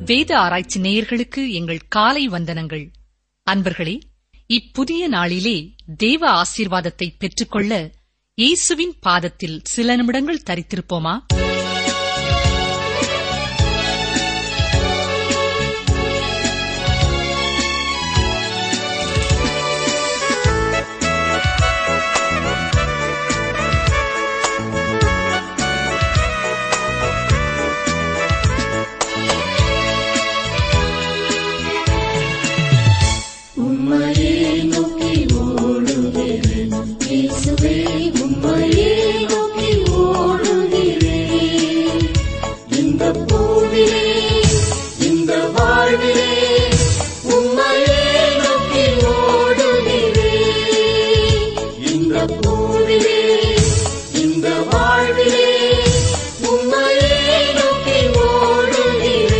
வேத ஆராய்ச்சி நேயர்களுக்கு எங்கள் காலை வந்தனங்கள் அன்பர்களே இப்புதிய நாளிலே தேவ ஆசீர்வாதத்தை பெற்றுக்கொள்ள இயேசுவின் பாதத்தில் சில நிமிடங்கள் தரித்திருப்போமா உம்மையே நோக்கி ஓடுகிறேன் இயேசுவே உம்மையே நோக்கி ஓடுகிறேன் இந்த பூவிலே இந்த வாழ்விலே உம்மையே நோக்கி ஓடுகிறேன் இந்த பூவிலே இந்த வாழ்விலே உம்மையே நோக்கி ஓடுகிறேன்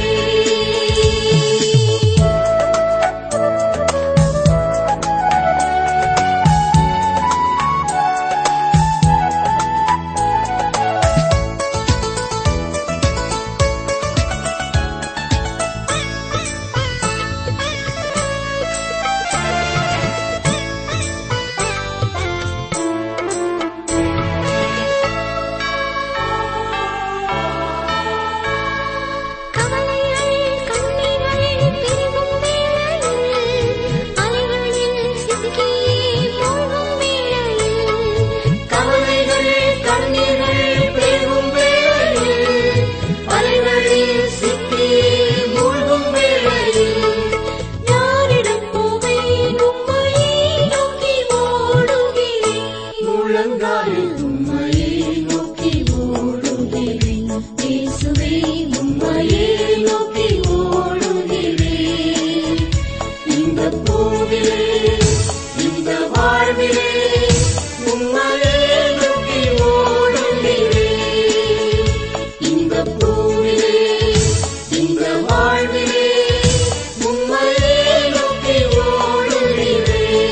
கவலைகள் கண்ணீர்கள் பெருகும் வேளையில் அலைகளில் சிக்கி மூழ்கும் வேளையில் கவலைகள் கண்ணீர்கள் பெருகும் வேளையில் அலைகளில் சிக்கி மூழ்கும் வேளையில் யாரிடம் போவேன் உம்மையே நோக்கி ஓடுகிறேன் முழங்காலில் உம்மையே நோக்கி ஓடுகிறேன் இயேசுவே உம்மையே நோக்கி ஓடுகிறேன் இந்த பூவிலே இந்த வாழ்விலே உம்மையே நோக்கி ஓடுகிறேன் இந்த பூவிலே இந்த வாழ்விலே உம்மையே நோக்கி ஓடுகிறேன்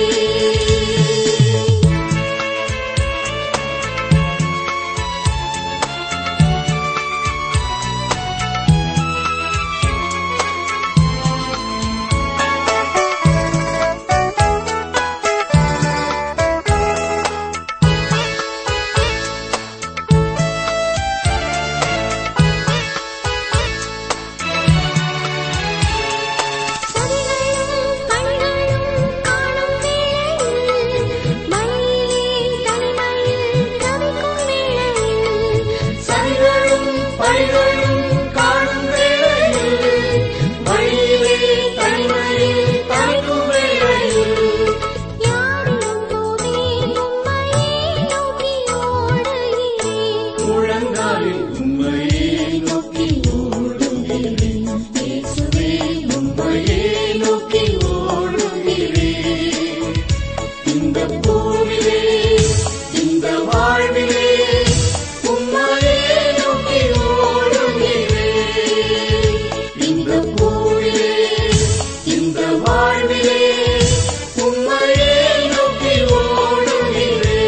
சரிகளும் பணிகளும் காணும் வேளையில் மழையிலே தனிமையில் தவிக்கும் வேளையில் சரிகளும் பழிகளும் காணும் வேளையில் வழியிலே தனிமையில் தவிக்கும் வேளையில் யாரிடம் போவேன் உம்மையே நோக்கி ஓடுகிறேன் முழங்காலில் உம்மையே நோக்கி ஓடுகிறேன் இயேசுவே உம்மையே நோக்கி ஓடுகிறேன் இந்த பூவிலே இந்த வாழ்விலே உம்மையே நோக்கி ஓடுகிறேன் இந்த பூவிலே இந்த வாழ்விலே உம்மையே நோக்கி ஓடுகிறேன்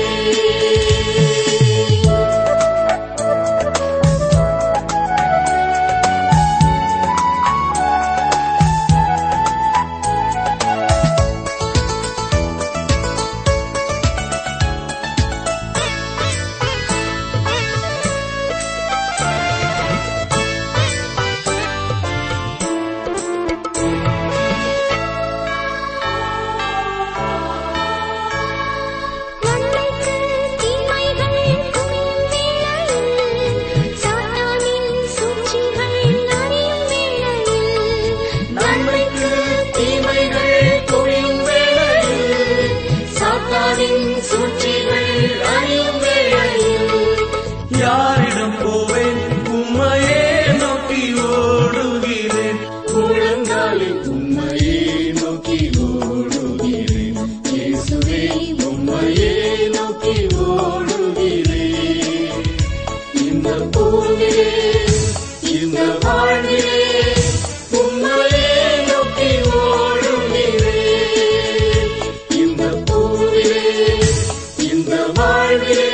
நன்மைக்கு தீமைகள் குவியும் வேளையில் சாத்தானின் சூழ்ச்சிகள் அறியும் வேளையில் நன்மைக்கு தீமைகள் தொழியும் வேளையில் சாத்தானின் சூழ்ச்சிகள் அறியும் வேளையில் யாரிடம் போவேன் உம்மையே நோக்கி ஓடுகிறேன் முழங்காலில் உம்மையே நோக்கி ஓடுகிறேன் இயேசுவே உம்மையே நோக்கி ஓடுகிறேன் இந்த பூவிலே இந்த வாழ்விலே உம்மையே நோக்கி ஓடுகிறேன் இந்த பூவிலே இந்த வாழ்விலே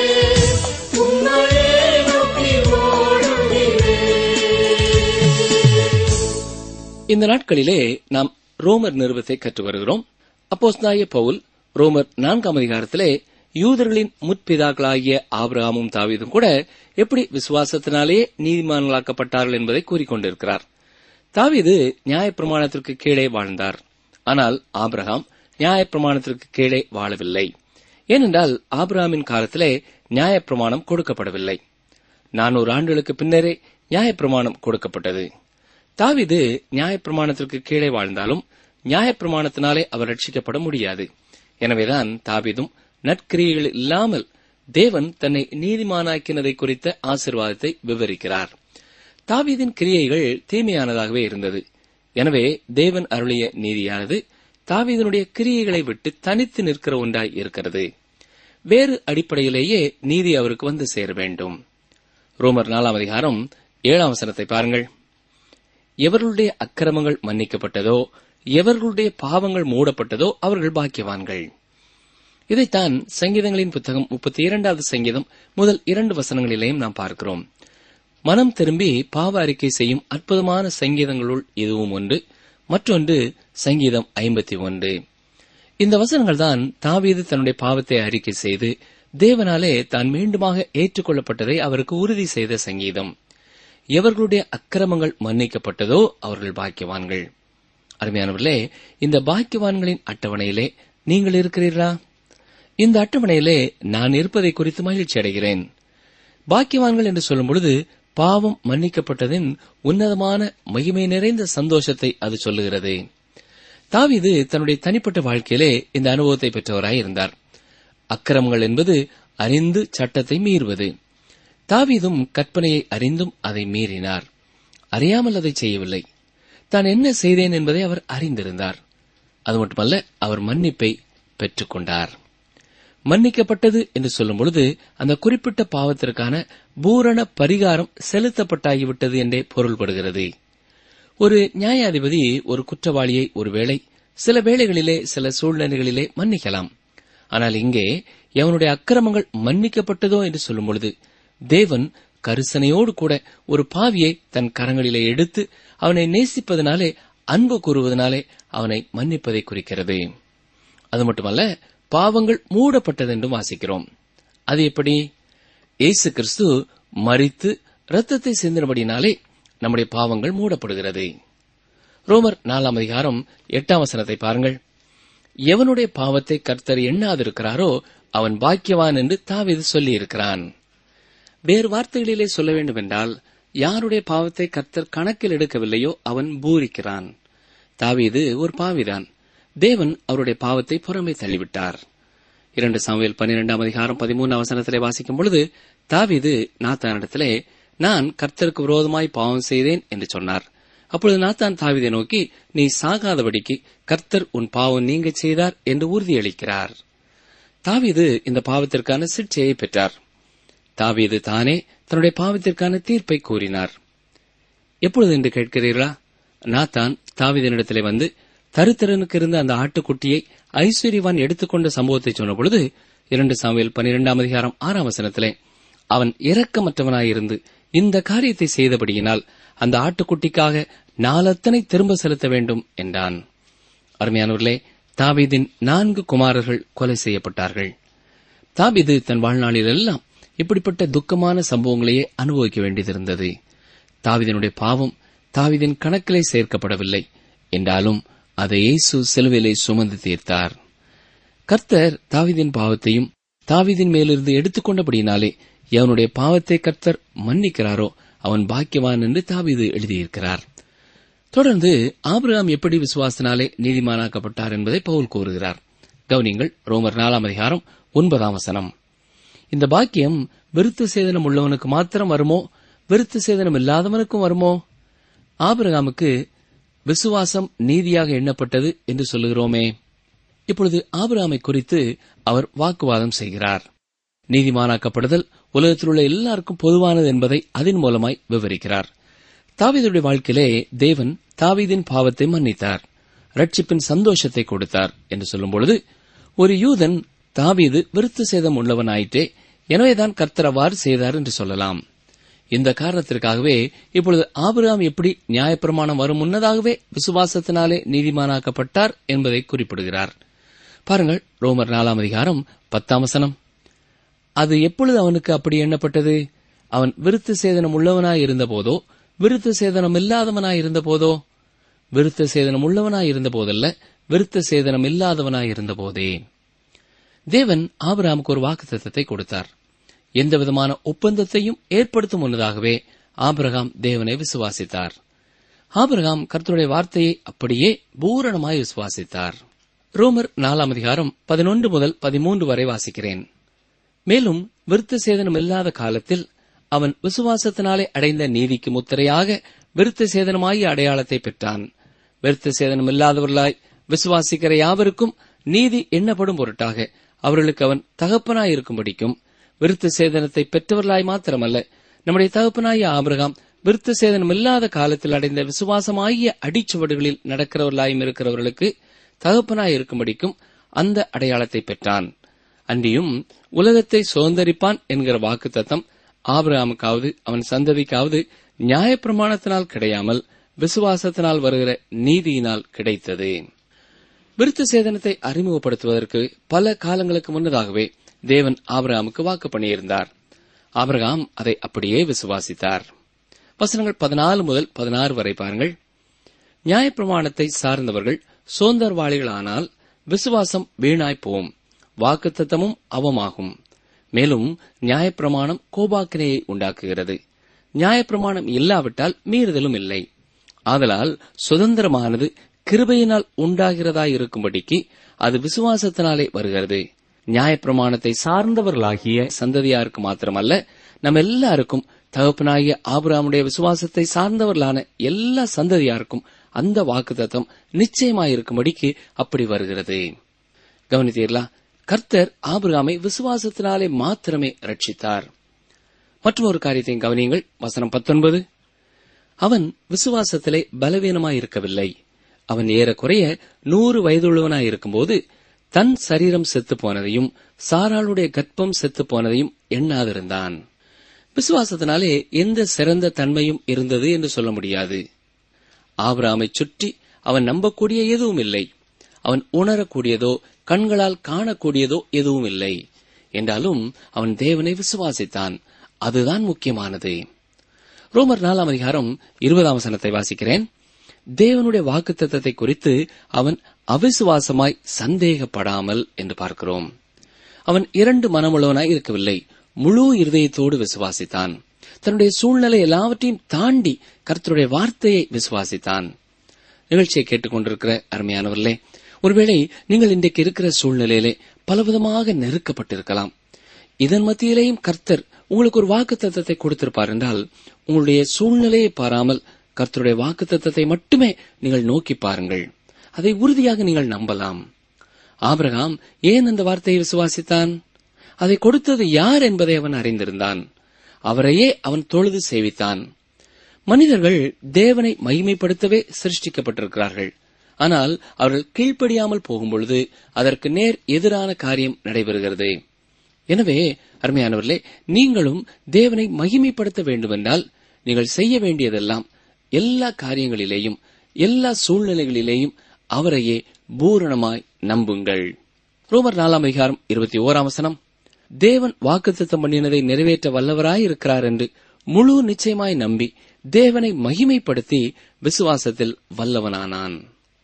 உம்மையே நோக்கி ஓடுகிறேன் இந்த நாட்களிலே நாம் ரோமர் நிறுவத்தை கற்று வருகிறோம் அப்போஸ்தாய பவுல் ரோமர் நான்காம் அதிகாரத்திலே யூதர்களின் முற்பிதாக்களாகிய ஆபிரகாமும் தாவீதும் கூட எப்படி விசுவாசத்தினாலே நீதிமான்களாக்கப்பட்டார்கள் என்பதை கூறிக்கொண்டிருக்கிறார் தாவீது நியாயப்பிரமாணத்திற்கு கீழே வாழ்ந்தார் ஆனால் ஆபிரகாம் நியாயப்பிரமாணத்திற்கு கீழே வாழவில்லை ஏனென்றால் ஆபிரகாமின் காலத்திலே நியாயப்பிரமாணம் கொடுக்கப்படவில்லை நானூறு ஆண்டுகளுக்கு பின்னரே நியாயப்பிரமாணம் கொடுக்கப்பட்டது தாவீது நியாயப்பிரமாணத்திற்கு கீழே வாழ்ந்தாலும் நியாயப்பிரமாணத்தினாலே அவர் ரட்சிக்கப்பட முடியாது எனவேதான் தாவீதும் நற்கிரியைகள் இல்லாமல் தேவன் தன்னை நீதிமானாக்கினதை குறித்த ஆசிர்வாதத்தை விவரிக்கிறார் தாவீதின் கிரியைகள் தீமையானதாகவே இருந்தது எனவே தேவன் அருளிய நீதியானது தாவீதனுடைய கிரியைகளை விட்டு தனித்து நிற்கிற ஒன்றாய் இருக்கிறது வேறு அடிப்படையிலேயே நீதி அவருக்கு வந்து சேர வேண்டும் ரோமர் நாலாம் அதிகாரம் ஏழாம் வசனத்தை பாருங்கள் எவர்களுடைய அக்கிரமங்கள் மன்னிக்கப்பட்டதோ எவர்களுடைய பாவங்கள் மூடப்பட்டதோ அவர்கள் பாக்கியவான்கள் இதைத்தான் சங்கீதங்களின் புத்தகம் முப்பத்தி இரண்டாவது சங்கீதம் முதல் இரண்டு வசனங்களிலேயும் நாம் பார்க்கிறோம் மனம் திரும்பி பாவ அறிக்கை செய்யும் அற்புதமான சங்கீதங்களுள் இதுவும் ஒன்று மற்றொன்று சங்கீதம் ஐம்பத்தி ஒன்று இந்த வசனங்கள் தான் தாவீது தன்னுடைய பாவத்தை அறிக்கை செய்து தேவனாலே தான் மீண்டுமாக ஏற்றுக்கொள்ளப்பட்டதை அவருக்கு உறுதி செய்த சங்கீதம் எவர்களுடைய அக்கிரமங்கள் மன்னிக்கப்பட்டதோ அவர்கள் பாக்கியவான்கள் அருமையானவர்களே இந்த பாக்கியவான்களின் அட்டவணையிலே நீங்கள் இருக்கிறீர்களா இந்த அட்டவணையிலே நான் இருப்பதை குறித்து மகிழ்ச்சி அடைகிறேன் பாக்கியவான்கள் என்று சொல்லும் பொழுது பாவம் மன்னிக்கப்பட்டதின் உன்னதமான மகிமை நிறைந்த சந்தோஷத்தை அது சொல்லுகிறது தாவீது தன்னுடைய தனிப்பட்ட வாழ்க்கையிலே இந்த அனுபவத்தை பெற்றவராய் இருந்தார் அக்கிரமங்கள் என்பது அறிந்து சட்டத்தை மீறுவது தாவீதும் கற்பனையை அறிந்தும் அதை மீறினார் அறியாமல் அதை செய்யவில்லை தான் என்ன செய்தேன் என்பதை அவர் அறிந்திருந்தார் அது மட்டுமல்ல அவர் மன்னிப்பை பெற்றுக்கொண்டார் மன்னிக்கப்பட்டது என்று சொல்லும் பொழுது அந்த குறிப்பிட்ட பாவத்திற்கான பூரண பரிகாரம் செலுத்தப்பட்டாகிவிட்டது என்றே பொருள்படுகிறது ஒரு நியாயாதிபதி ஒரு குற்றவாளியை ஒருவேளை சில வேளைகளிலே சில சூழ்நிலைகளிலே மன்னிக்கலாம் ஆனால் இங்கே எவனுடைய அக்கிரமங்கள் மன்னிக்கப்பட்டதோ என்று சொல்லும் பொழுது தேவன் கரிசனையோடு கூட ஒரு பாவியை தன் கரங்களிலே எடுத்து அவனை நேசிப்பதனாலே அன்பு கூறுவதனாலே அவனை மன்னிப்பதை குறிக்கிறது அது மட்டுமல்ல பாவங்கள் மூடப்பட்டதென்றும் வாசிக்கிறோம் அது எப்படி இயேசு கிறிஸ்து மறித்து இரத்தத்தை சிந்தினபடினாலே நம்முடைய பாவங்கள் மூடப்படுகிறது ரோமர் நாலாம் அதிகாரம் எட்டாம் வசனத்தை பாருங்கள் எவனுடைய பாவத்தை கர்த்தர் எண்ணாதிருக்கிறாரோ அவன் பாக்கியவான் என்று தாவீது சொல்லியிருக்கிறான் வேறு வார்த்தைகளிலே சொல்ல வேண்டுமென்றால் யாருடைய பாவத்தை கர்த்தர் கணக்கில் எடுக்கவில்லையோ அவன் பூரிக்கிறான் தாவீது ஒரு பாவிதான் தேவன் அவருடைய பாவத்தை புறமே தள்ளிவிட்டார் இரண்டு சாமுவேல் பன்னிரெண்டாம் அதிகாரம் பதிமூணாம் வசனத்திலே வாசிக்கும் பொழுது தாவீது நாத்தானிடத்திலே நான் கர்த்தருக்கு விரோதமாய் பாவம் செய்தேன் என்று சொன்னார் அப்பொழுது நாத்தான் தாவீதை நோக்கி நீ சாகாதபடிக்கு கர்த்தர் உன் பாவம் நீங்க செய்தார் என்று உறுதியளிக்கிறார் தாவீது இந்த பாவத்திற்கான சிக்ஷையை பெற்றார் தாவீது தானே தன்னுடைய பாவத்திற்கான தீர்ப்பை கூறினார் எப்பொழுது என்று கேட்கிறீர்களா நாத்தான் தாவீதனிடத்திலே வந்து தருத்திரனுக்கு இருந்த அந்த ஆட்டுக்குட்டியை ஐஸ்வர்யவான் எடுத்துக்கொண்ட சம்பவத்தை சொன்ன பொழுது இரண்டு சாமுவேல் பனிரெண்டாம் அதிகாரம் ஆறாம் வசனத்திலே அவன் இரக்கமற்றவனாயிருந்து இந்த காரியத்தை செய்தபடியினால் அந்த ஆட்டுக்குட்டிக்காக நாலத்தனை திரும்ப செலுத்த வேண்டும் என்றான் அருமையானவர்களே தாவீதின் நான்கு குமாரர்கள் கொலை செய்யப்பட்டார்கள் தாவீது தன் வாழ்நாளில் எல்லாம் இப்படிப்பட்ட துக்கமான சம்பவங்களையே அனுபவிக்க வேண்டியதிருந்தது தாவீதினுடைய பாவம் தாவீதின் கணக்கிலே சேர்க்கப்படவில்லை என்றாலும் அதை இயேசு சிலுவையிலே சுமந்து தீர்த்தார் கர்த்தர் தாவீதின் பாவத்தையும் தாவீதின் மேலிருந்து எடுத்துக்கொண்டபடியினாலே எவனுடைய பாவத்தை கர்த்தர் மன்னிக்கிறாரோ அவன் பாக்கியவான் என்று தாவீது எழுதியிருக்கிறார் தொடர்ந்து ஆபிரகாம் எப்படி விசுவாசனாலே நீதிமானாக்கப்பட்டார் என்பதை பவுல் கூறுகிறார் கவனிங்கள் ரோமர் நாலாம் அதிகாரம் ஒன்பதாம் வசனம் இந்த பாக்கியம் விருத்து சேதனம் உள்ளவனுக்கு மாத்திரம் வருமோ விருத்து சேதனம் இல்லாதவனுக்கும் வருமோ ஆபிரகாமுக்கு விசுவாசம் நீதியாக எண்ணப்பட்டது என்று சொல்லுகிறோமே இப்பொழுது ஆபிரகாமை குறித்து அவர் வாக்குவாதம் செய்கிறார் நீதிமானாக்கப்படுதல் உலகத்தில் உள்ள எல்லாருக்கும் பொதுவானது என்பதை அதன் மூலமாய் விவரிக்கிறார் தாவீதுடைய வாழ்க்கையிலே தேவன் தாவீதின் பாவத்தை மன்னித்தார் ரட்சிப்பின் சந்தோஷத்தை கொடுத்தார் என்று சொல்லும் பொழுது ஒரு யூதன் தாவீது விருத்து சேதம் உள்ளவனாயிற்றே எனவேதான் கர்த்தர் அவ்வாறு செய்தார் என்று சொல்லலாம் இந்த காரணத்திற்காகவே இப்பொழுது ஆபிரகாம் எப்படி நியாயப்பிரமாணம் வரும் முன்னதாகவே விசுவாசத்தினாலே நீதிமானாக்கப்பட்டார் என்பதை குறிப்பிடுகிறார் பாருங்கள் ரோமர் நாலாம் அதிகாரம் பத்தாம் வசனம் அது எப்பொழுது அவனுக்கு அப்படி எண்ணப்பட்டது அவன் விருத்து சேதனம் உள்ளவனாய் இருந்தபோதோ விருத்து சேதனம் இல்லாதவனாய் இருந்தபோதோ விருத்த சேதனம் உள்ளவனாய் இருந்த போதல்ல விருத்த சேதனம் இல்லாதவனாய் இருந்தபோதே தேவன் ஆபிரகாமுக்கு ஒரு வாக்குத்தத்தத்தை கொடுத்தார் எந்த விதமான ஒப்பந்தத்தையும் ஏற்படுத்தும் முன்னதாகவே ஆபிரகாம் தேவனை விசுவாசித்தார் ஆபிரகாம் கர்த்தருடைய வார்த்தையை அப்படியே பூரணமாய் விசுவாசித்தார் ரோமர் நாலாம் அதிகாரம் பதினொன்று முதல் பதிமூன்று வரை வாசிக்கிறேன் மேலும் விருத்த சேதனம் இல்லாத காலத்தில் அவன் விசுவாசத்தினாலே அடைந்த நீதிக்கு முத்திரையாக விருத்த சேதனமாகிய அடையாளத்தை பெற்றான் விருத்த சேதனம் இல்லாதவர்களாய் விசுவாசிக்கிற யாவருக்கும் நீதி எண்ணப்படும் பொருட்டாக அவர்களுக்கு அவன் தகப்பனாயிருக்கும்படிக்கும் விருத்த சேதனத்தை பெற்றவர்களாய் மாத்திரமல்ல நம்முடைய தகப்பனாகிய ஆபிரகாம் விருத்த சேதனம் இல்லாத காலத்தில் அடைந்த விசுவாசமாகிய அடிச்சுவடுகளில் நடக்கிறவர்களாயும் இருக்கிறவர்களுக்கு தகப்பனாய் இருக்கும்படிக்கும் அந்த அடையாளத்தை பெற்றான் அன்றியும் உலகத்தை சுதந்தரிப்பான் என்கிற வாக்கு தத்தம் ஆபிரகாமுக்காவது அவன் சந்ததிக்காவது நியாயப்பிரமாணத்தினால் கிடையாமல் விசுவாசத்தினால் வருகிற நீதியினால் கிடைத்தது விருத்த சேதனத்தை அறிமுகப்படுத்துவதற்கு பல காலங்களுக்கு முன்னதாகவே தேவன் ஆபிரகாமுக்கு வாக்கு பண்ணியிருந்தார் ஆபிரகாம் அதை அப்படியே விசுவாசித்தார் வசனங்கள் பதினாலு முதல் பதினாறு வரை பாருங்கள் நியாயப்பிரமாணத்தை சார்ந்தவர்கள் சோந்தர்வாளிகளானால் விசுவாசம் வீணாய் போம் வாக்குத்தத்தமும் அவமாகும் மேலும் நியாயப்பிரமாணம் கோபாக்கினையை உண்டாக்குகிறது நியாயப்பிரமாணம் இல்லாவிட்டால் மீறுதலும் இல்லை ஆதலால் சுதந்திரமானது கிருபையினால் உண்டாகிறதாயிருக்கும்படிக்கு அது விசுவாசத்தினாலே வருகிறது நியாயப்பிரமாணத்தை சார்ந்தவர்களாகிய சந்ததியாருக்கு மாத்திரமல்ல நம்ம எல்லாருக்கும் தகப்பனாகிய ஆபிராமுடைய விசுவாசத்தை சார்ந்தவர்களான எல்லா சந்ததியாருக்கும் அந்த வாக்குத்தத்தம் நிச்சயமாயிருக்கும்படிக்கு அப்படி வருகிறது கவனித்தீர்களா கர்த்தர் ஆபிரகாமை விசுவாசத்தினாலே மாத்திரமே ரட்சித்தார் மற்றும் ஒரு காரியத்தையும் கவனியுங்கள் வசனம் பத்தொன்பது அவன் விசுவாசத்திலே பலவீனமாயிருக்கவில்லை அவன் ஏறக்குறைய நூறு வயதுள்ளவனாயிருக்கும்போது தன் சரீரம் செத்துப் போனதையும் சாராளுடைய கர்ப்பம் செத்துப் போனதையும் எண்ணாதிருந்தான் விசுவாசத்தினாலே எந்த சிறந்த தன்மையும் இருந்தது என்று சொல்ல முடியாது ஆபிராமைச் சுற்றி அவன் நம்பக்கூடிய எதுவும் இல்லை அவன் உணரக்கூடியதோ கண்களால் காணக்கூடியதோ எதுவும் இல்லை என்றாலும் அவன் தேவனை விசுவாசித்தான் அதுதான் முக்கியமானது ரோமர் நாலாம் அதிகாரம் இருபதாம் வசனத்தை வாசிக்கிறேன் தேவனுடைய வாக்குத்தத்தத்தை குறித்து அவன் அவிசுவாசமாய் சந்தேகப்படாமல் என்று பார்க்கிறோம் அவன் இரண்டு மனமுள்ளவனாய் இருக்கவில்லை முழு இருதயத்தோடு விசுவாசித்தான் தன்னுடைய சூழ்நிலை எல்லாவற்றையும் தாண்டி கர்த்தருடைய வார்த்தையை விசுவாசித்தான் நிகழ்ச்சியை கேட்டுக்கொண்டிருக்கிற அருமையானவர்களே ஒருவேளை நீங்கள் இன்றைக்கு இருக்கிற சூழ்நிலையிலே பலவிதமாக நெருக்கப்பட்டிருக்கலாம் இதன் மத்தியிலேயும் கர்த்தர் உங்களுக்கு ஒரு வாக்கு தத்தத்தை கொடுத்திருப்பார் என்றால் உங்களுடைய சூழ்நிலையை பாராமல் கர்த்தருடைய வாக்கு தத்தத்தை மட்டுமே நீங்கள் நோக்கி பாருங்கள் அதை உறுதியாக நீங்கள் நம்பலாம் ஆபிரகாம் ஏன் அந்த வார்த்தையை விசுவாசித்தான் அதை கொடுத்தது யார் என்பதை அவன் அறிந்திருந்தான் அவரையே அவன் தொழுது சேவித்தான் மனிதர்கள் தேவனை மகிமைப்படுத்தவே சிருஷ்டிக்கப்பட்டிருக்கிறார்கள் ஆனால் அவர்கள் கீழ்ப்படியாமல் போகும்பொழுது அதற்கு நேர் எதிரான காரியம் நடைபெறுகிறது எனவே அருமையானவர்களே நீங்களும் தேவனை மகிமைப்படுத்த வேண்டுமென்றால் நீங்கள் செய்ய வேண்டியதெல்லாம் எல்லா காரியங்களிலேயும் எல்லா சூழ்நிலைகளிலேயும் அவரையே பூரணமாய் நம்புங்கள் ரோமர் நாலாம் அதிகாரம் இருபத்தி ஓராம் வசனம் தேவன் வாக்குத்தத்தம் பண்ணினதை நிறைவேற்ற வல்லவராய் இருக்கிறார் என்று முழு நிச்சயமாய் நம்பி தேவனை மகிமைப்படுத்தி விசுவாசத்தில் வல்லவனானான்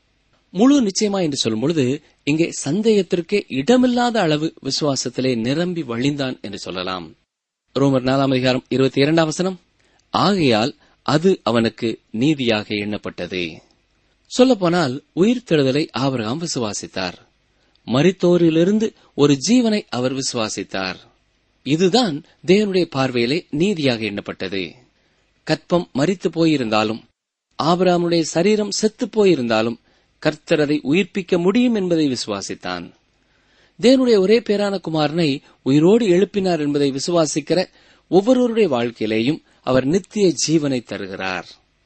முழு நிச்சயமா என்று சொல்லும் பொழுது இங்கே சந்தேகத்திற்கே இடமில்லாத அளவு விசுவாசத்திலே நிரம்பி வழிந்தான் என்று சொல்லலாம் ரோமர் நாலாம் அதிகாரம் இருபத்தி இரண்டாம் வசனம் ஆகையால் அது அவனுக்கு நீதியாக எண்ணப்பட்டது சொல்லப்போனால் உயிர்த்தெழுதலை ஆபிரகாம் விசுவாசித்தார் மரித்தோரிலிருந்து ஒரு ஜீவனை அவர் விசுவாசித்தார் இதுதான் தேவனுடைய பார்வையிலே நீதியாக எண்ணப்பட்டது கற்பம் மரித்து போயிருந்தாலும் ஆபிரகாமுடைய சரீரம் செத்துப் போயிருந்தாலும் கர்த்தர் அதை உயிர்ப்பிக்க முடியும் என்பதை விசுவாசித்தான் தேவனுடைய ஒரே பேரான குமாரனை உயிரோடு எழுப்பினார் என்பதை விசுவாசிக்கிற ஒவ்வொருவருடைய வாழ்க்கையிலேயும் அவர் நித்திய ஜீவனை தருகிறார்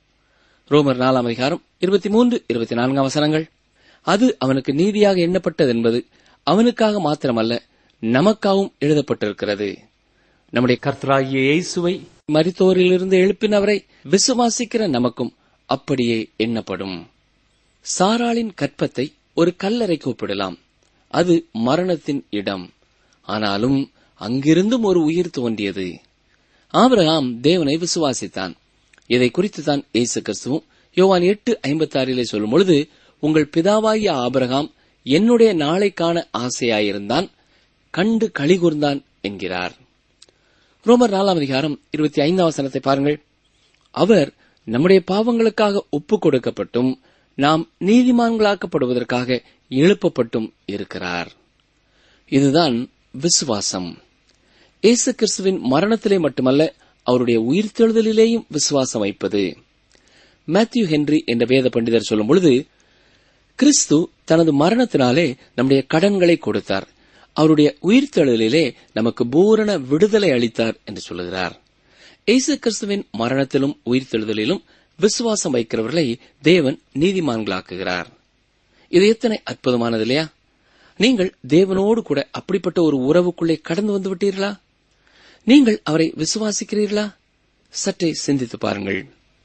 ரோமர் நாலாம் அதிகாரம் இருபத்தி மூன்று இருபத்தி நான்காம் வசனங்கள் அது அவனுக்கு நீதியாக எண்ணப்பட்டது என்பது அவனுக்காக மாத்திரமல்ல நமக்காகவும் எழுதப்பட்டிருக்கிறது நம்முடைய கர்த்தராகிய இயேசுவை மரித்தோரிலிருந்து எழுப்பினவரை விசுவாசிக்கிற நமக்கும் அப்படியே எண்ணப்படும் சாராளின் கற்பத்தை ஒரு கல்லறைக்கு ஒப்பிடலாம் அது மரணத்தின் இடம் ஆனாலும் அங்கிருந்தும் ஒரு உயிர் தோன்றியது ஆபிரகாம் தேவனை விசுவாசித்தான் இதை குறித்து தான் இயேசு கிறிஸ்துவும் யோவான் எட்டு ஐம்பத்தி ஆறிலே சொல்லும் பொழுது உங்கள் பிதாவாகிய ஆபிரகாம் என்னுடைய நாளைக்கான ஆசையாயிருந்தான் கண்டு களிகூர்ந்தான் என்கிறார் ரோமர் நாலாம் அதிகாரம் இருபத்தி ஐந்தாம் வசனத்தை பாருங்கள் அவர் நம்முடைய பாவங்களுக்காக ஒப்புக் கொடுக்கப்பட்டும் நாம் நீதிமான்களாக்கப்படுவதற்காக எழுப்பப்பட்டும் இருக்கிறார் இதுதான் விசுவாசம் இயேசு கிறிஸ்துவின் மரணத்திலே மட்டுமல்ல அவருடைய உயிர்த்தெழுதலிலேயும் விசுவாசம் வைப்பது மேத்யூ ஹென்றி என்ற வேத பண்டிதர் சொல்லும் பொழுது கிறிஸ்து தனது மரணத்தினாலே நம்முடைய கடன்களை கொடுத்தார் அவருடைய உயிர்த்தெழுதலிலே நமக்கு பூரண விடுதலை அளித்தார் என்று சொல்லுகிறார் இயேசு கிறிஸ்துவின் மரணத்திலும் உயிர்த்தெழுதலிலும் விசுவாசம் வைக்கிறவர்களை தேவன் நீதிமான்களாக்குகிறார் இது எத்தனை அற்புதமானது இல்லையா நீங்கள் தேவனோடு கூட அப்படிப்பட்ட ஒரு உறவுக்குள்ளே கடந்து வந்து விட்டீர்களா நீங்கள் அவரை விசுவாசிக்கிறீர்களா சற்றே சிந்தித்து பாருங்கள்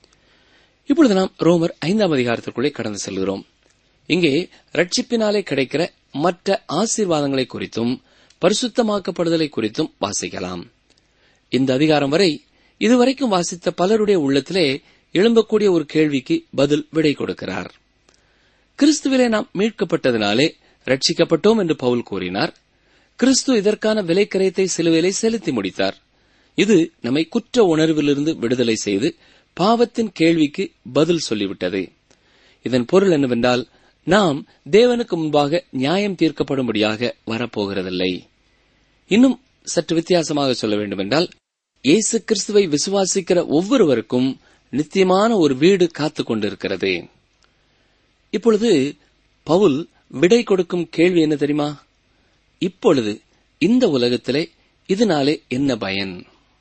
இப்பொழுது நாம் ரோமர் ஐந்தாம் அதிகாரத்திற்குள்ளே கடந்து செல்கிறோம் இங்கே ரட்சிப்பினாலே கிடைக்கிற மற்ற ஆசீர்வாதங்களை குறித்தும் பரிசுத்தமாக்கப்படுதலை குறித்தும் வாசிக்கலாம் இந்த அதிகாரம் வரை இதுவரைக்கும் வாசித்த பலருடைய உள்ளத்திலே எழும்பக்கூடிய ஒரு கேள்விக்கு பதில் விடை கொடுக்கிறார் கிறிஸ்துவிலே நாம் மீட்கப்பட்டதினாலே ரட்சிக்கப்பட்டோம் என்று பவுல் கூறினார் கிறிஸ்து இதற்கான விலைக்கரையத்தை சிலுவையிலே செலுத்தி முடித்தார் இது நம்மை குற்ற உணர்விலிருந்து விடுதலை செய்து பாவத்தின் கேள்விக்கு பதில் சொல்லிவிட்டது இதன் பொருள் என்னவென்றால் நாம் தேவனுக்கு முன்பாக நியாயம் தீர்க்கப்படும்படியாக வரப்போகிறதில்லை இன்னும் சற்று வித்தியாசமாக சொல்ல வேண்டுமென்றால் இயேசு கிறிஸ்துவை விசுவாசிக்கிற ஒவ்வொருவருக்கும் நித்தியமான ஒரு வீடு காத்துக் கொண்டிருக்கிறது இப்பொழுது பவுல் விடை கொடுக்கும் கேள்வி என்ன தெரியுமா இப்பொழுது இந்த உலகத்திலே இதனாலே என்ன பயன்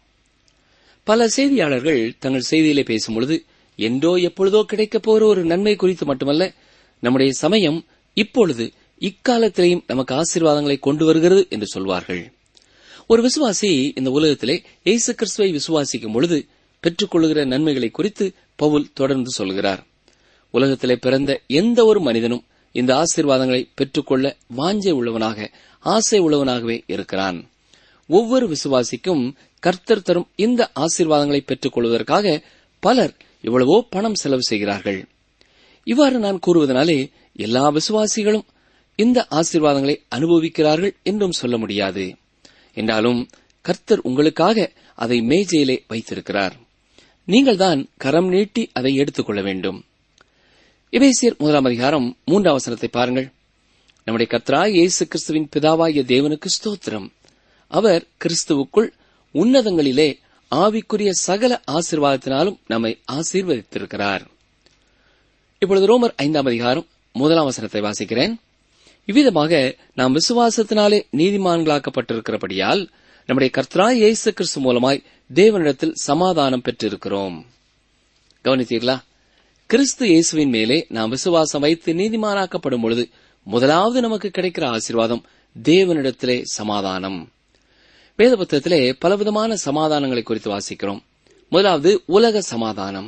பல செய்தியாளர்கள் தங்கள் செய்தியிலே பேசும்பொழுது என்றோ எப்பொழுதோ கிடைக்கப் போற ஒரு நன்மை குறித்து மட்டுமல்ல நம்முடைய சமயம் இப்பொழுது இக்காலத்திலேயும் நமக்கு ஆசீர்வாதங்களை கொண்டு வருகிறது என்று சொல்வார்கள் ஒரு விசுவாசி இந்த உலகத்திலே இயேசு கிறிஸ்துவை விசுவாசிக்கும் பொழுது பெற்றுக்கொள்கிற நன்மைகளை குறித்து பவுல் தொடர்ந்து சொல்கிறார் உலகத்திலே பிறந்த எந்த ஒரு மனிதனும் இந்த ஆசீர்வாதங்களை பெற்றுக்கொள்ள வாஞ்சை உள்ளவனாக ஆசை உள்ளவனாகவே இருக்கிறான் ஒவ்வொரு விசுவாசிக்கும் கர்த்தர் தரும் இந்த ஆசீர்வாதங்களை பெற்றுக் கொள்வதற்காக பலர் எவ்வளவோ பணம் செலவு செய்கிறார்கள் இவ்வாறு நான் கூறுவதனாலே எல்லா விசுவாசிகளும் இந்த ஆசீர்வாதங்களை அனுபவிக்கிறார்கள் என்றும் சொல்ல முடியாது என்றாலும் கர்த்தர் உங்களுக்காக அதை மேஜையிலே வைத்திருக்கிறார் நீங்கள்தான் கரம் நீட்டி அதை எடுத்துக்கொள்ள வேண்டும் எபேசியர் முதலாம் அதிகாரம் மூன்றாம் வசனத்தை பாருங்கள் நம்முடைய கர்த்தராய் இயேசு கிறிஸ்துவின் பிதாவாகிய தேவனுக்கு ஸ்தோத்திரம் அவர் கிறிஸ்துவுக்குள் உன்னதங்களிலே ஆவிக்குரிய சகல ஆசீர்வாதத்தினாலும் நம்மை ஆசீர்வதித்திருக்கிறார் இப்பொழுது ரோமர் ஐந்தாம் அதிகாரம் முதலாம் வசனத்தை வாசிக்கிறேன் இவ்விதமாக நாம் விசுவாசத்தினாலே நீதிமான்களாக்கப்பட்டிருக்கிறபடியால் நம்முடைய கர்த்தராய் இயேசு கிறிஸ்து மூலமாய் தேவனிடத்தில் சமாதானம் பெற்றிருக்கிறோம் கவனித்தீர்களா கிறிஸ்து இயேசுவின் மேலே நாம் விசுவாசம் வைத்து நீதிமானாக்கப்படும் பொழுது முதலாவது நமக்கு கிடைக்கிற ஆசீர்வாதம் தேவனிடத்திலே சமாதானம் வேத புத்தகத்திலே பலவிதமான சமாதானங்களை குறித்து வாசிக்கிறோம் முதலாவது உலக சமாதானம்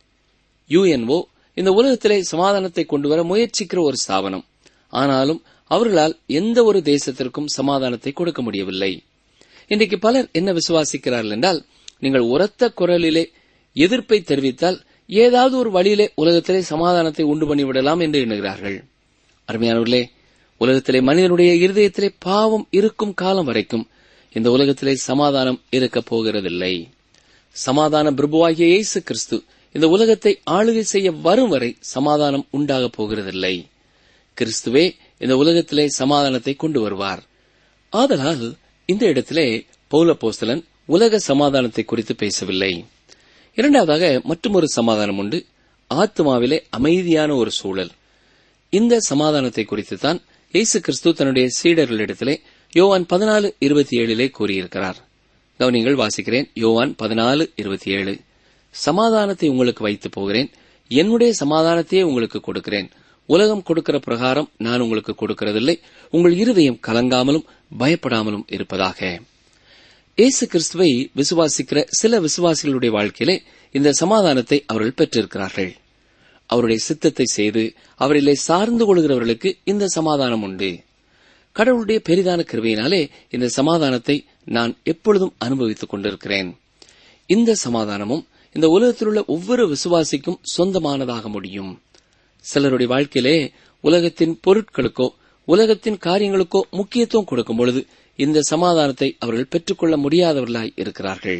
யுஎன்ஓ இந்த உலகத்திலே சமாதானத்தை கொண்டு வர முயற்சிக்கிற ஒரு ஸ்தாபனம் ஆனாலும் அவர்களால் எந்த ஒரு தேசத்திற்கும் சமாதானத்தை கொடுக்க முடியவில்லை இன்றைக்கு பலர் என்ன விசுவாசிக்கிறார்கள் என்றால் நீங்கள் உரத்த குரலிலே எதிர்ப்பை தெரிவித்தால் ஏதாவது ஒரு வழியிலே உலகத்திலே சமாதானத்தை உண்டு பண்ணிவிடலாம் என்று எண்ணுகிறார்கள் அருமையானவர்களே உலகத்திலே மனிதனுடைய இருதயத்திலே பாவம் இருக்கும் காலம் வரைக்கும் இந்த உலகத்திலே சமாதானம் இருக்கப் போகிறதில்லை சமாதான பிரபுவாகிய இயேசு கிறிஸ்து இந்த உலகத்தை ஆளுகை செய்ய வரும் வரை சமாதானம் உண்டாகப் போகிறதில்லை கிறிஸ்துவே இந்த உலகத்திலே சமாதானத்தை கொண்டு வருவார் ஆதலால் இந்த இடத்திலே பௌலப்போஸ்தலன் உலக சமாதானத்தை குறித்து பேசவில்லை இரண்டாவதாக மற்றொரு சமாதானம் உண்டு ஆத்மாவிலே அமைதியான ஒரு சூழல் இந்த சமாதானத்தை குறித்து தான் இயேசு கிறிஸ்து தன்னுடைய சீடர்களிடத்திலே யோவான் பதினாலு இருபத்தி ஏழிலே கூறியிருக்கிறார் கவனிங்கள் வாசிக்கிறேன் யோவான் பதினாலு இருபத்தி ஏழு சமாதானத்தை உங்களுக்கு வைத்து போகிறேன் என்னுடைய சமாதானத்தையே உங்களுக்கு கொடுக்கிறேன் உலகம் கொடுக்கிற பிரகாரம் நான் உங்களுக்கு கொடுக்கிறதில்லை உங்கள் இருதயம் கலங்காமலும் பயப்படாமலும் இருப்பதாக இயேசு கிறிஸ்துவை விசுவாசிக்கிற சில விசுவாசிகளுடைய வாழ்க்கையிலே இந்த சமாதானத்தை அவர்கள் பெற்றிருக்கிறார்கள் அவருடைய சித்தத்தை செய்து அவரிலே சார்ந்து கொள்கிறவர்களுக்கு இந்த சமாதானம் உண்டு கடவுளுடைய பெரிதான கிருபையினாலே இந்த சமாதானத்தை நான் எப்பொழுதும் அனுபவித்துக் கொண்டிருக்கிறேன் இந்த சமாதானமும் இந்த உலகத்தில் உள்ள ஒவ்வொரு விசுவாசிக்கும் சொந்தமானதாக முடியும் சிலருடைய வாழ்க்கையிலே உலகத்தின் பொருட்களுக்கோ உலகத்தின் காரியங்களுக்கோ முக்கியத்துவம் கொடுக்கும் பொழுது இந்த சமாதானத்தை அவர்கள் பெற்றுக்கொள்ள முடியாதவர்களாய் இருக்கிறார்கள்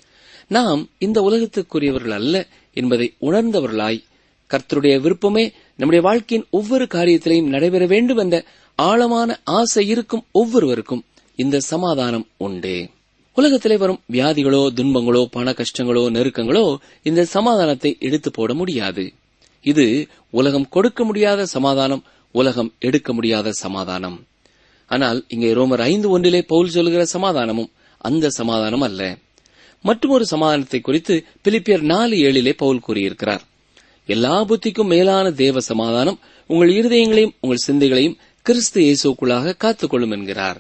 நாம் இந்த உலகத்துக்குரியவர்கள் அல்ல என்பதை உணர்ந்தவர்களாய் கர்த்தருடைய விருப்பமே நம்முடைய வாழ்க்கையின் ஒவ்வொரு காரியத்திலையும் நடைபெற வேண்டும் என்ற ஆழமான ஆசை இருக்கும் ஒவ்வொருவருக்கும் இந்த சமாதானம் உண்டு உலகத்திலே வரும் வியாதிகளோ துன்பங்களோ பண கஷ்டங்களோ நெருக்கங்களோ இந்த சமாதானத்தை எடுத்து போட முடியாது இது உலகம் கொடுக்க முடியாத சமாதானம் உலகம் எடுக்க முடியாத சமாதானம் ஆனால் இங்கே ரோமர் ஐந்து ஒன்றிலே பவுல் சொல்கிற சமாதானமும் அந்த சமாதானம் அல்ல மற்றொரு சமாதானத்தை குறித்து பிலிப்பியர் நாலு ஏழிலே பவுல் கூறியிருக்கிறார் எல்லா புத்திக்கும் மேலான தேவ சமாதானம் உங்கள் இருதயங்களையும் உங்கள் சிந்தைகளையும் கிறிஸ்து இயேசுக்குள்ளாக காத்துக்கொள்ளும் என்கிறார்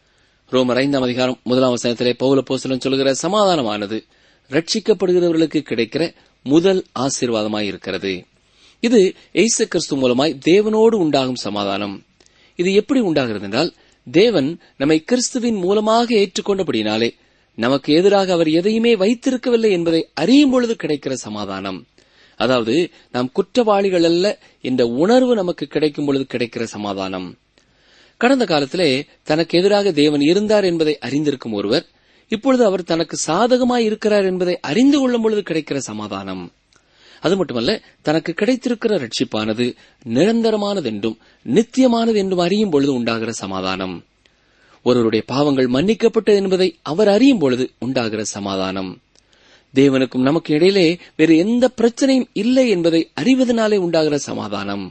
ரோமர் ஐந்தாம் அதிகாரம் முதலாம் வசனத்திலே பவுல போசலன் சொல்கிற சமாதானமானது ரட்சிக்கப்படுகிறவர்களுக்கு கிடைக்கிற முதல் ஆசீர்வாதமாய் இருக்கிறது இது இயேசு கிறிஸ்து மூலமாய் தேவனோடு உண்டாகும் சமாதானம் இது எப்படி உண்டாகிறது என்றால் தேவன் நம்மை கிறிஸ்துவின் மூலமாக ஏற்றுக்கொண்டபடினாலே நமக்கு எதிராக அவர் எதையுமே வைத்திருக்கவில்லை என்பதை அறியும் பொழுது கிடைக்கிற சமாதானம் அதாவது நாம் குற்றவாளிகள் அல்ல என்ற உணர்வு நமக்கு கிடைக்கும் பொழுது கிடைக்கிற சமாதானம் கடந்த காலத்திலே தனக்கு எதிராக தேவன் இருந்தார் என்பதை அறிந்திருக்கும் ஒருவர் இப்பொழுது அவர் தனக்கு சாதகமாய் இருக்கிறார் என்பதை அறிந்து கொள்ளும் பொழுது கிடைக்கிற சமாதானம் அது மட்டுமல்ல தனக்கு கிடைத்திருக்கிற ரட்சிப்பானது நிரந்தரமானது என்றும் நித்தியமானது என்றும் அறியும் பொழுது உண்டாகிற சமாதானம் ஒருவருடைய பாவங்கள் மன்னிக்கப்பட்டது என்பதை அவர் அறியும் பொழுது உண்டாகிற சமாதானம் தேவனுக்கும் நமக்கு இடையிலே வேறு எந்த பிரச்சனையும் இல்லை என்பதை அறிவதனாலே உண்டாகிற சமாதானம்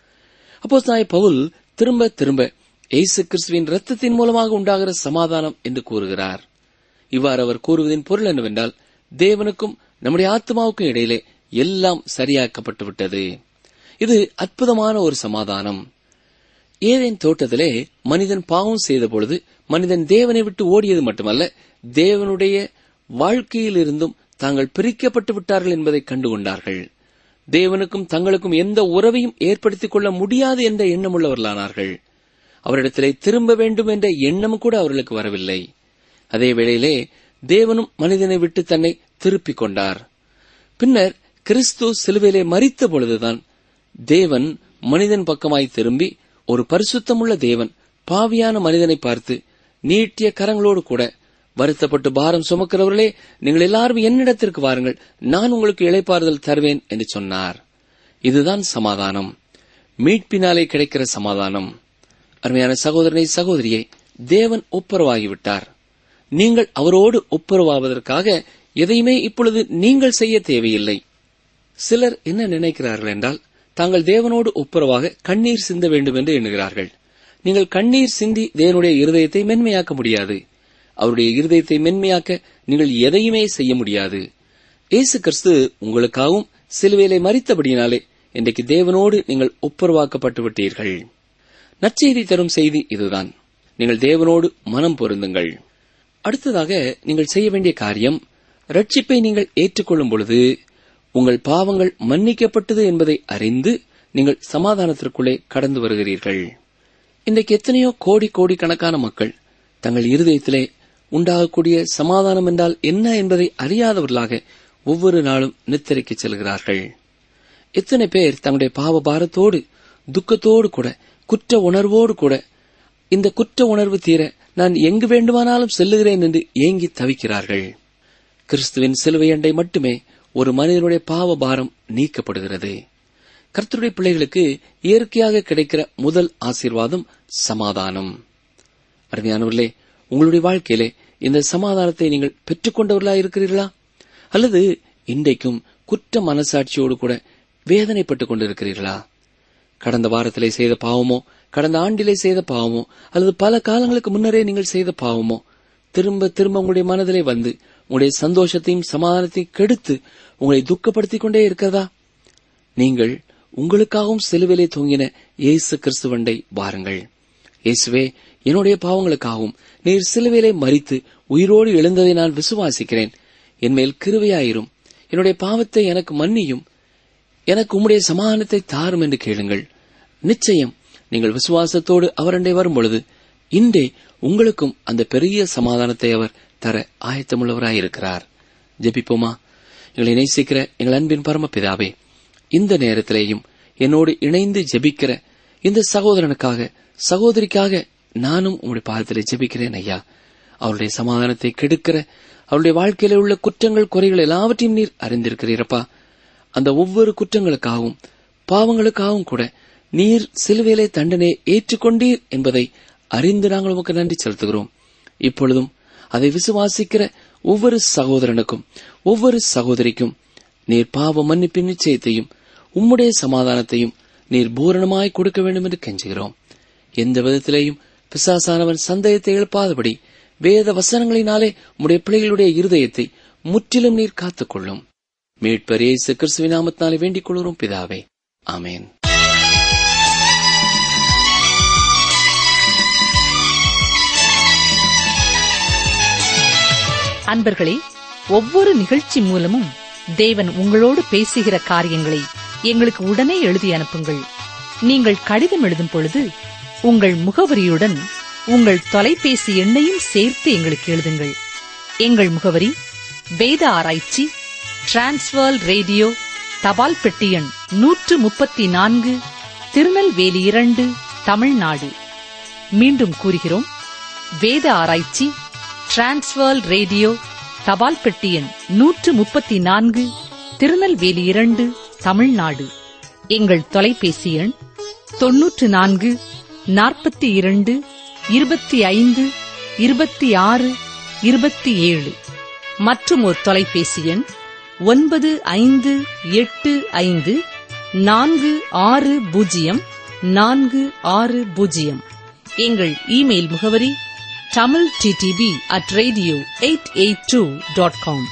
அப்போ நாய் பவுல் திரும்ப திரும்ப இயேசு கிறிஸ்துவின் ரத்தத்தின் மூலமாக உண்டாகிற சமாதானம் என்று கூறுகிறார் இவ்வாறு அவர் கூறுவதின் பொருள் என்னவென்றால் தேவனுக்கும் நம்முடைய ஆத்மாவுக்கும் இடையிலே எல்லாம் சரியாக்கப்பட்டு விட்டது இது அற்புதமான ஒரு சமாதானம் ஏதேன் தோட்டத்திலே மனிதன் பாவம் செய்த பொழுது மனிதன் தேவனை விட்டு ஓடியது மட்டுமல்ல தேவனுடைய வாழ்க்கையிலிருந்தும் தாங்கள் பிரிக்கப்பட்டு விட்டார்கள் என்பதை கண்டுகொண்டார்கள் தேவனுக்கும் தங்களுக்கும் எந்த உறவையும் ஏற்படுத்திக் கொள்ள முடியாது என்ற எண்ணமுள்ளவர்களானார்கள் அவரிடத்திலே திரும்ப வேண்டும் என்ற எண்ணம் கூட அவர்களுக்கு வரவில்லை அதே வேளையிலே தேவனும் மனிதனை விட்டு தன்னை திருப்பிக் கொண்டார் பின்னர் கிறிஸ்து சிலுவையிலே மறித்த பொழுதுதான் தேவன் மனிதன் பக்கமாய் திரும்பி ஒரு பரிசுத்தமுள்ள தேவன் பாவியான மனிதனை பார்த்து நீட்டிய கரங்களோடு கூட வருத்தப்பட்டு பாரம் சுமக்கிறவர்களே நீங்கள் எல்லாரும் என்னிடத்திற்கு வாருங்கள் நான் உங்களுக்கு இளைப்பாறுதல் தருவேன் என்று சொன்னார் இதுதான் சமாதானம் மீட்பினாலே கிடைக்கிற சமாதானம் அருமையான சகோதரனை சகோதரியை தேவன் ஒப்புரவாகிவிட்டார் நீங்கள் அவரோடு ஒப்புரவாவதற்காக எதையுமே இப்பொழுது நீங்கள் செய்ய தேவையில்லை சிலர் என்ன நினைக்கிறார்கள் என்றால் தாங்கள் தேவனோடு ஒப்புரவாக கண்ணீர் சிந்த வேண்டும் என்று எண்ணுகிறார்கள் நீங்கள் கண்ணீர் சிந்தி தேவனுடைய இருதயத்தை மென்மையாக்க முடியாது அவருடைய இருதயத்தை மென்மையாக்க நீங்கள் எதையுமே செய்ய முடியாது இயேசு கிறிஸ்து உங்களுக்காகவும் சிலுவையிலே மறித்தபடியினாலே இன்றைக்கு தேவனோடு நீங்கள் ஒப்புரவாக்கப்பட்டு விட்டீர்கள் நற்செய்தி தரும் செய்தி இதுதான் நீங்கள் தேவனோடு மனம் பொருந்துங்கள் அடுத்ததாக நீங்கள் செய்ய வேண்டிய காரியம் ரட்சிப்பை நீங்கள் ஏற்றுக்கொள்ளும் பொழுது உங்கள் பாவங்கள் மன்னிக்கப்பட்டது என்பதை அறிந்து நீங்கள் சமாதானத்திற்குள்ளே கடந்து வருகிறீர்கள் இன்றைக்கு எத்தனையோ கோடி கோடி கணக்கான மக்கள் தங்கள் இருதயத்திலே உண்டாகக்கூடிய சமாதானம் என்றால் என்ன என்பதை அறியாதவர்களாக ஒவ்வொரு நாளும் நித்திரைக்கு செல்கிறார்கள் எத்தனை பேர் தங்களுடைய பாவ பாரத்தோடு துக்கத்தோடு கூட குற்ற உணர்வோடு கூட இந்த குற்ற உணர்வு தீர நான் எங்கு வேண்டுமானாலும் செல்லுகிறேன் என்று ஏங்கி தவிக்கிறார்கள் கிறிஸ்துவின் சிலுவை அண்டை மட்டுமே ஒரு மனிதனுடைய பாவ பாரம் நீக்கப்படுகிறது கர்த்தருடைய பிள்ளைகளுக்கு இயற்கையாக கிடைக்கிற முதல் ஆசீர்வாதம் சமாதானம் அருமையானவர்களே உங்களுடைய வாழ்க்கையிலே இந்த சமாதானத்தை நீங்கள் பெற்றுக்கொண்டவர்களா இருக்கிறீர்களா அல்லது இன்றைக்கும் குற்ற மனசாட்சியோடு கூட வேதனைப்பட்டுக் கொண்டிருக்கிறீர்களா கடந்த வாரத்திலே செய்த பாவமோ கடந்த ஆண்டிலே செய்த பாவமோ அல்லது பல காலங்களுக்கு முன்னரே நீங்கள் செய்த பாவமோ திரும்ப திரும்ப உங்களுடைய மனதிலே வந்து உங்களுடைய சந்தோஷத்தையும் சமாதானத்தையும் கெடுத்து உங்களை துக்கப்படுத்திக் கொண்டே இருக்கிறதா நீங்கள் உங்களுக்காகவும் சிலுவிலே தொங்கின இயேசு கிறிஸ்துவண்டை வாருங்கள் இயேசுவே என்னுடைய பாவங்களுக்காகவும் நீர் சிலுவையிலே மறித்து உயிரோடு எழுந்ததை நான் விசுவாசிக்கிறேன் என்மேல் கிருவையாயிரும் என்னுடைய பாவத்தை எனக்கு மன்னியும் எனக்கு உம்முடைய சமாதானத்தை தாரும் என்று கேளுங்கள் நிச்சயம் நீங்கள் விசுவாசத்தோடு அவரண்டை வரும்பொழுது இன்றே உங்களுக்கும் அந்த பெரிய சமாதானத்தை அவர் தர ஆயத்தமுள்ளவராயிருக்கிறார் ஜெபிப்போமா எங்களை நேசிக்கிற எங்கள் அன்பின் பரமபிதாவே இந்த நேரத்திலேயும் என்னோடு இணைந்து ஜெபிக்கிற இந்த சகோதரனுக்காக சகோதரிக்காக நானும் உங்களுடைய பாதத்திலே ஜெபிக்கிறேன் ஐயா அவருடைய சமாதானத்தை கெடுக்கிற அவருடைய வாழ்க்கையில உள்ள குற்றங்கள் குறைகள் எல்லாவற்றையும் நீர் அறிந்திருக்கிறீரப்பா அந்த ஒவ்வொரு குற்றங்களுக்காகவும் பாவங்களுக்காகவும் கூட நீர் சிலுவையிலே தண்டனை ஏற்றுக்கொண்டீர் என்பதை அறிந்து நாங்கள் உமக்கு நன்றி செலுத்துகிறோம் இப்பொழுதும் அதை விசுவாசிக்கிற ஒவ்வொரு சகோதரனுக்கும் ஒவ்வொரு சகோதரிக்கும் நீர் பாவ மன்னிப்பின் நிச்சயத்தையும் உம்முடைய சமாதானத்தையும் நீர் பூரணமாய் கொடுக்க வேண்டும் என்று கெஞ்சுகிறோம் எந்த விதத்திலேயும் பிசாசானவன் சந்தேகத்தை எழுப்பாதபடி வேத வசனங்களினாலே உம்முடைய பிள்ளைகளுடைய இருதயத்தை முற்றிலும் நீர் காத்துக்கொள்ளும் மீட்பர் இயேசு கிறிஸ்துவின் நாமத்தினாலே வேண்டிக் கொள்கிறோம் பிதாவே ஆமென் அன்பர்களே ஒவ்வொரு நிகழ்ச்சி மூலமும் தேவன் உங்களோடு பேசுகிற காரியங்களை எங்களுக்கு உடனே எழுதி அனுப்புங்கள் நீங்கள் கடிதம் எழுதும் பொழுது உங்கள் முகவரியுடன் உங்கள் தொலைபேசி எண்ணையும் சேர்த்து எங்களுக்கு எழுதுங்கள் எங்கள் முகவரி வேத ஆராய்ச்சி டிரான்ஸ்வர் ரேடியோ தபால் பெட்டி எண் நூற்று முப்பத்தி நான்கு திருநெல்வேலி இரண்டு தமிழ்நாடு மீண்டும் கூறுகிறோம் வேத ஆராய்ச்சி டிரான்ஸ்வர் ரேடியோ தபால் பெட்டி எண் நூற்று முப்பத்தி நான்கு திருநெல்வேலி இரண்டு தமிழ்நாடு எங்கள் தொலைபேசி எண் தொன்னூற்று நான்கு நாற்பத்தி இரண்டு இருபத்தி ஐந்து இருபத்தி ஆறு இருபத்தி ஏழு மற்றும் ஒரு தொலைபேசி எண் ஒன்பது ஐந்து எட்டு ஐந்து நான்கு ஆறு பூஜ்ஜியம் நான்கு ஆறு பூஜ்ஜியம் எங்கள் இமெயில் முகவரி Tamil DTP at radio eight eight two dot com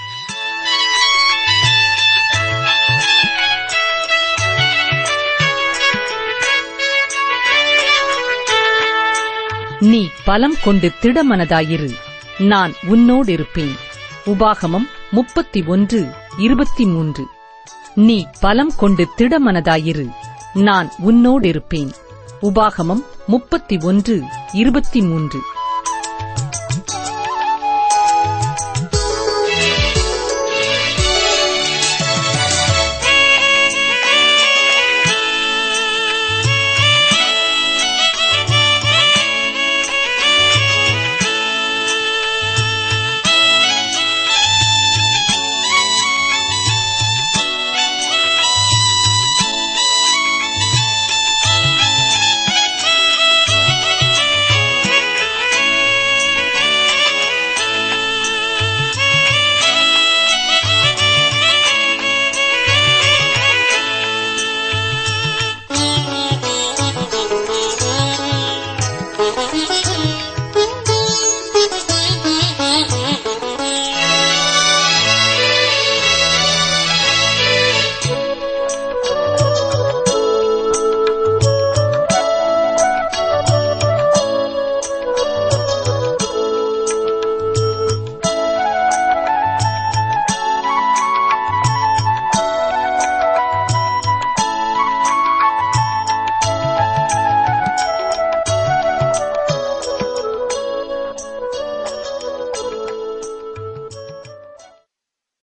நீ பலம் கொண்டு திடமனதாயிரு நான் உன்னோடு இருப்பேன் உபாகமம் முப்பத்தி ஒன்று இருபத்தி மூன்று நீ பலம் கொண்டு திடமனதாயிரு நான் உன்னோடு இருப்பேன் உபாகமம் முப்பத்தி ஒன்று இருபத்தி மூன்று